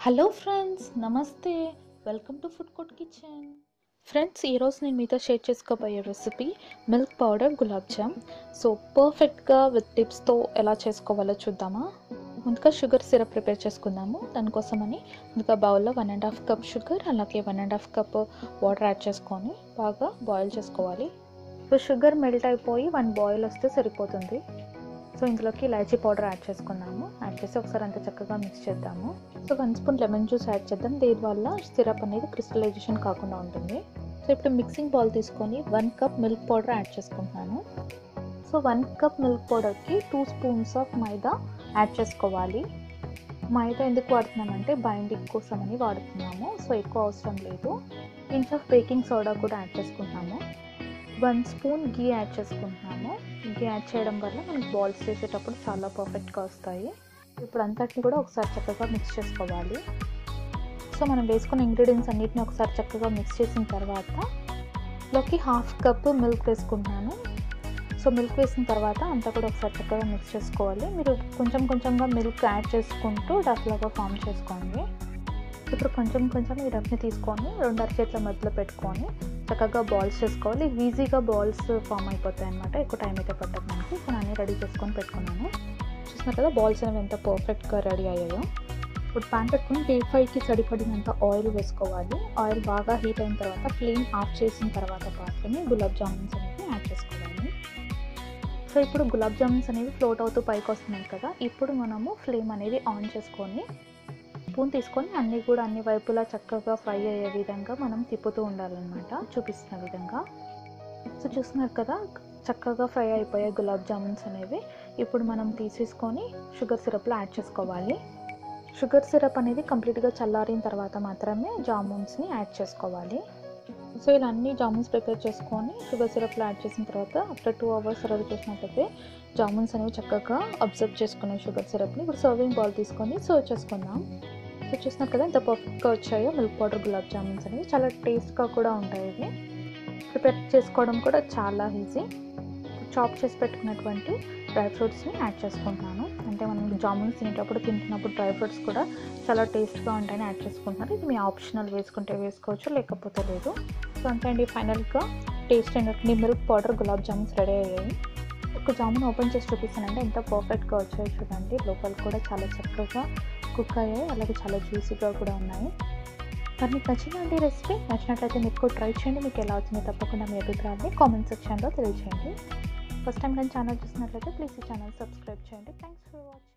hello friends నమస్తే welcome to food court kitchen friends ఈరోజు నేను మీతో షేర్ చేసుకోబోయే recipe milk powder gulab jam so పర్ఫెక్ట్గా విత్ టిప్స్తో ఎలా చేసుకోవాలో చూద్దామా ముందుగా షుగర్ సిరప్ ప్రిపేర్ చేసుకుందాము దానికోసమని ముందుగా బౌల్లో one and half cup sugar అలాగే one and half cup water add చేసుకొని బాగా బాయిల్ చేసుకోవాలి సో షుగర్ మెల్ట్ అయిపోయి వన్ బాయిల్ వస్తే సరిపోతుంది సో ఇందులోకి ఇలాచీ పౌడర్ యాడ్ చేసుకున్నాము యాడ్ చేసి ఒకసారి అంత చక్కగా మిక్స్ చేద్దాము so one spoon lemon juice add చేద్దాం దీనివల్ల సిరప్ అనేది క్రిస్టలైజేషన్ కాకుండా ఉంటుంది సో ఇప్పుడు మిక్సింగ్ బౌల్ తీసుకొని one cup milk powder add చేసుకుంటున్నాను so one cup milk పౌడర్కి two spoons of maida add చేసుకోవాలి మైదా ఎందుకు వాడుతున్నామంటే బైండింగ్ కోసం అని వాడుతున్నాము సో ఎక్కువ అవసరం లేదు ఇంచ్ ఆఫ్ బేకింగ్ సోడా కూడా యాడ్ చేసుకుంటున్నాము వన్ స్పూన్ గీ యాడ్ చేసుకుంటున్నాము గీ యాడ్ చేయడం వల్ల మనకి బాల్స్ చేసేటప్పుడు చాలా పర్ఫెక్ట్గా వస్తాయి ఇప్పుడు అంతటిని కూడా ఒకసారి చక్కగా మిక్స్ చేసుకోవాలి సో మనం వేసుకున్న ఇంగ్రీడియంట్స్ అన్నిటిని ఒకసారి చక్కగా మిక్స్ చేసిన తర్వాత లోకి హాఫ్ కప్ మిల్క్ వేసుకుంటున్నాను సో మిల్క్ వేసిన తర్వాత అంతా కూడా ఒకసారి చక్కగా మిక్స్ చేసుకోవాలి మీరు కొంచెం కొంచెంగా మిల్క్ యాడ్ చేసుకుంటూ డఫ్ లాగా ఫామ్ చేసుకోండి ఇప్పుడు కొంచెం కొంచెం ఈ డఫ్ని తీసుకొని రెండు అరచేతుల మధ్యలో పెట్టుకొని చక్కగా బాల్స్ చేసుకోవాలి ఈజీగా బాల్స్ ఫామ్ అయిపోతాయి అనమాట ఎక్కువ టైం అయితే పట్టదు మనకి సో అన్నీ రెడీ చేసుకొని పెట్టుకున్నాను చూస్తున్నారు కదా బాల్స్ అనేవి ఎంత పర్ఫెక్ట్గా రెడీ అయ్యాయో ఇప్పుడు ప్యాన్ పెట్టుకుని డీప్ ఫ్రైకి సరిపడినంత ఆయిల్ వేసుకోవాలి ఆయిల్ బాగా హీట్ అయిన తర్వాత ఫ్లేమ్ ఆఫ్ చేసిన తర్వాత మాత్రమే గులాబ్ జామున్స్ అనేవి యాడ్ చేసుకోవాలి సో ఇప్పుడు గులాబ్ జామున్స్ అనేవి ఫ్లోట్ అవుతూ పైకి వస్తున్నాయి కదా ఇప్పుడు మనము ఫ్లేమ్ అనేది ఆన్ చేసుకొని స్పూన్ తీసుకొని అన్నీ కూడా అన్ని వైపులా చక్కగా ఫ్రై అయ్యే విధంగా మనం తిప్పుతూ ఉండాలన్నమాట చూపిస్తున్న విధంగా సో చూస్తున్నారు కదా చక్కగా ఫ్రై అయిపోయాయి గులాబ్ జామున్స్ అనేవి ఇప్పుడు మనం తీసేసుకొని షుగర్ సిరప్లో యాడ్ చేసుకోవాలి షుగర్ సిరప్ అనేది కంప్లీట్గా చల్లారిన తర్వాత మాత్రమే జామున్స్ని యాడ్ చేసుకోవాలి సో ఇలా అన్ని జామున్స్ ప్రిపేర్ చేసుకొని షుగర్ సిరప్లో యాడ్ చేసిన తర్వాత ఆఫ్టర్ టూ అవర్స్ సర్వ్ చేసినట్టయితే జామున్స్ అనేవి చక్కగా అబ్జర్వ్ చేసుకున్నాం షుగర్ సిరప్ని ఇప్పుడు సర్వింగ్ బౌల్ తీసుకొని సర్వ్ చేసుకుందాం సో చూసినారు కదా ఎంత పర్ఫెక్ట్గా వచ్చాయో మిల్క్ పౌడర్ గులాబ్ జామున్స్ అనేవి చాలా టేస్ట్గా కూడా ఉంటాయి ఇవి ప్రిపేర్ చేసుకోవడం కూడా చాలా ఈజీ చాప్ చేసి పెట్టుకున్నటువంటి డ్రై ఫ్రూట్స్ని యాడ్ చేసుకుంటున్నాను అంటే మనం జామున్స్ తినేటప్పుడు తింటున్నప్పుడు డ్రై ఫ్రూట్స్ కూడా చాలా టేస్ట్గా ఉంటాయని యాడ్ చేసుకుంటున్నారు ఇది మీ ఆప్షనల్ వేసుకుంటే వేసుకోవచ్చు లేకపోతే లేదు సో అంతే అండి ఫైనల్గా టేస్ట్ అయినటువంటి milk powder gulab jamuns ready అయ్యాయి ఒక జామున్ ఓపెన్ చేసి చూపిస్తానంటే ఎంత పర్ఫెక్ట్గా వచ్చాయో చూడండి లోపల కూడా చాలా చక్కగా కుక్ అయ్యాయి అలాగే చాలా జ్యూసీగా కూడా ఉన్నాయి మరి మీకు నచ్చిందండి రెసిపీ నచ్చినట్లయితే మీరు కూడా ట్రై చేయండి మీకు ఎలా వచ్చిందో తప్పకుండా మీ అభిప్రాయాన్ని కామెంట్ సెక్షన్లో తెలియజేయండి ఫస్ట్ టైం కానీ ఛానల్ చూసినట్లయితే ప్లీజ్ ఈ ఛానల్ సబ్స్క్రైబ్ చేయండి థ్యాంక్స్ ఫర్ వాచింగ్